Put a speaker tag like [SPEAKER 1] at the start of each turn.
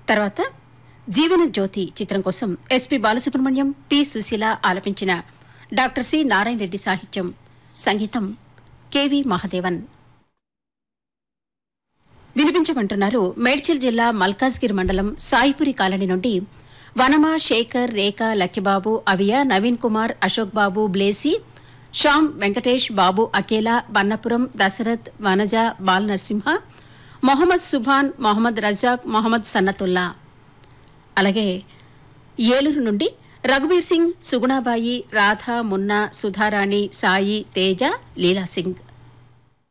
[SPEAKER 1] తర్వాత జీవన జ్యోతి చిత్రం కోసం ఎస్పి బాలసుబ్రహ్మణ్యం పి సుశీల ఆలపించిన డాక్టర్ సి నారాయణ రెడ్డి సాహిత్యం సంగీతం కెవి మహాదేవన్ వినిపించమంటున్నారు మేడ్చల్ జిల్లా మల్కాజ్గిరి మండలం సాయిపురి కాలనీ నుండి వనమ శేఖర్ రేఖ లక్కిబాబు అవియా నవీన్ కుమార్ అశోక్ బాబు బ్లేసి శ్యామ్ వెంకటేష్ బాబు అకేలా బన్నపురం దశరథ్ వనజ బాల్ నరసింహ మొహమ్మద్ సుభాన్ మొహమ్మద్ రజాక్ మొహమ్మద్ సన్నతుల్లా అలాగే ఏలూరు నుండి రఘుబీర్ సింగ్ సుగుణాబాయి రాధ మున్నా సుధారాణి సాయి తేజ లీలా సింగ్